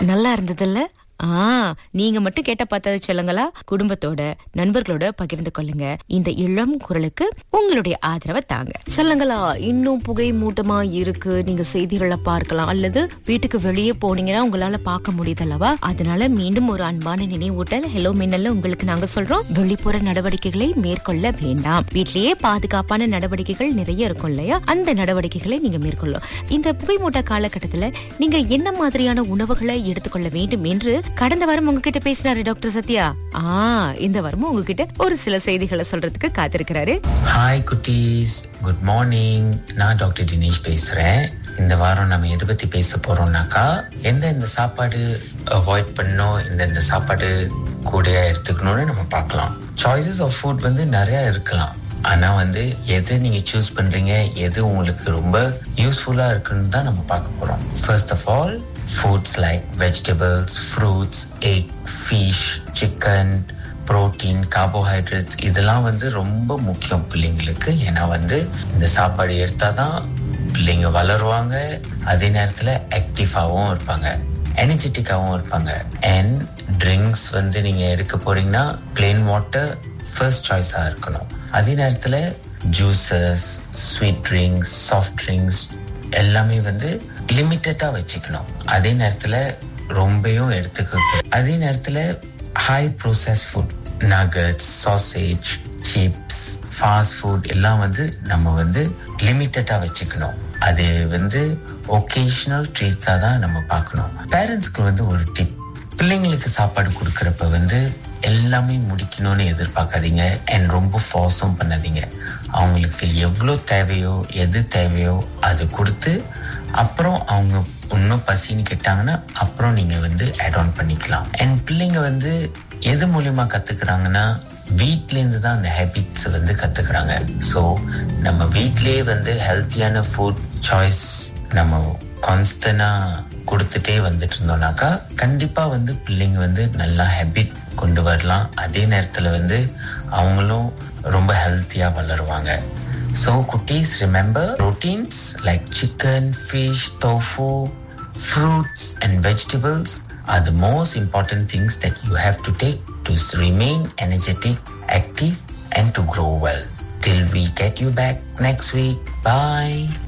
நல்லா இருந்ததுல்ல ஆ நீங்க மட்டும் கேட்ட பார்த்தது சொல்லுங்களா குடும்பத்தோட நண்பர்களோட பகிர்ந்து கொள்ளுங்க இந்த இளம் குரலுக்கு உங்களுடைய ஆதரவை தாங்க சொல்லுங்களா இன்னும் புகை மூட்டமா இருக்கு நீங்க செய்திகளை பார்க்கலாம் அல்லது வீட்டுக்கு வெளியே போனீங்கன்னா உங்களால பார்க்க முடியுதல்லவா அதனால மீண்டும் ஒரு அன்பான நினைவூட்டல் ஹலோ மின்னல்ல உங்களுக்கு நாங்க சொல்றோம் வெளிப்புற நடவடிக்கைகளை மேற்கொள்ள வேண்டாம் வீட்லயே பாதுகாப்பான நடவடிக்கைகள் நிறைய இருக்கும் இல்லையா அந்த நடவடிக்கைகளை நீங்க மேற்கொள்ளும் இந்த புகைமூட்ட காலகட்டத்துல நீங்க என்ன மாதிரியான உணவுகளை எடுத்துக்கொள்ள வேண்டும் என்று கடந்த வாரம் உங்ககிட்ட பேசினாரு டாக்டர் சத்யா ஆ இந்த வாரமும் உங்ககிட்ட ஒரு சில செய்திகளை சொல்றதுக்கு காத்திருக்கிறாரு ஹாய் குட்டீஸ் குட் மார்னிங் நான் டாக்டர் தினேஷ் பேசுறேன் இந்த வாரம் நம்ம எதை பத்தி பேச போறோம்னாக்கா எந்தெந்த சாப்பாடு அவாய்ட் பண்ணணும் எந்தெந்த சாப்பாடு கூடயா எடுத்துக்கணும்னு நம்ம பார்க்கலாம் சாய்ஸஸ் ஆஃப் ஃபுட் வந்து நிறைய இருக்கலாம் ஆனா வந்து எது நீங்க சூஸ் பண்றீங்க எது உங்களுக்கு ரொம்ப யூஸ்ஃபுல்லா இருக்குன்னு தான் நம்ம பார்க்க போறோம் first of all foods like vegetables, fruits, egg, fish, chicken, protein carbohydrates இதெல்லாம் வந்து ரொம்ப முக்கியம் பிள்ளைங்களுக்கு ஏன்னா வந்து இந்த சாப்பாடு எடுத்தாதான் பிள்ளைங்க வளருவாங்க அதே நேரத்தில் ஆக்டிவாகவும் இருப்பாங்க எனர்ஜெட்டிக்காகவும் இருப்பாங்க அண்ட் ட்ரிங்க்ஸ் வந்து நீங்கள் எடுக்க போறீங்கன்னா பிளெயின் வாட்டர் ஃபர்ஸ்ட் சாய்ஸாக இருக்கணும் அதே நேரத்தில் juices sweet drinks soft drinks எல்லாமே வந்து லிமிட்டடா வச்சுக்கணும் அதே நேரத்துல ரொம்பவும் எடுத்துக்க அதே நேரத்துல high process food nuggets sausage chips fast food எல்லாம் வந்து நம்ம வந்து லிமிட்டடா வச்சுக்கணும் அது வந்து ஒகேஷனல் ட்ரீட்ஸா தான் நம்ம பார்க்கணும் பேரண்ட்ஸ்க்கு வந்து ஒரு டிப் பிள்ளைங்களுக்கு சாப்பாடு கொடுக்கறப்ப வந்து எல்லாமே முடிக்கணும்னு எதிர்பார்க்காதீங்க அண்ட் ரொம்ப ஃபோர்ஸும் பண்ணாதீங்க அவங்களுக்கு எவ்வளோ தேவையோ எது தேவையோ அது கொடுத்து அப்புறம் அவங்க இன்னும் பசின்னு கேட்டாங்கன்னா அப்புறம் நீங்க வந்து அட் ஆன் பண்ணிக்கலாம் அண்ட் பிள்ளைங்க வந்து எது மூலியமா கத்துக்கிறாங்கன்னா வீட்ல இருந்து தான் அந்த ஹேபிட்ஸ் வந்து கத்துக்கிறாங்க ஸோ நம்ம வீட்லயே வந்து ஹெல்த்தியான ஃபுட் சாய்ஸ் நம்ம கான்ஸ்டன்டா கொடுத்துட்டே வந்துட்டு இருந்தோம்னாக்கா கண்டிப்பா வந்து பிள்ளைங்க வந்து நல்லா ஹேபிட் கொண்டு வரலாம் அதே நேரத்துல வந்து அவங்களும் ரொம்ப ஹெல்த்தியா வளருவாங்க So cookies, remember proteins like chicken, fish, tofu, fruits and vegetables are the most important things that you have to take to remain energetic, active and to grow well. Till we get you back next week. Bye.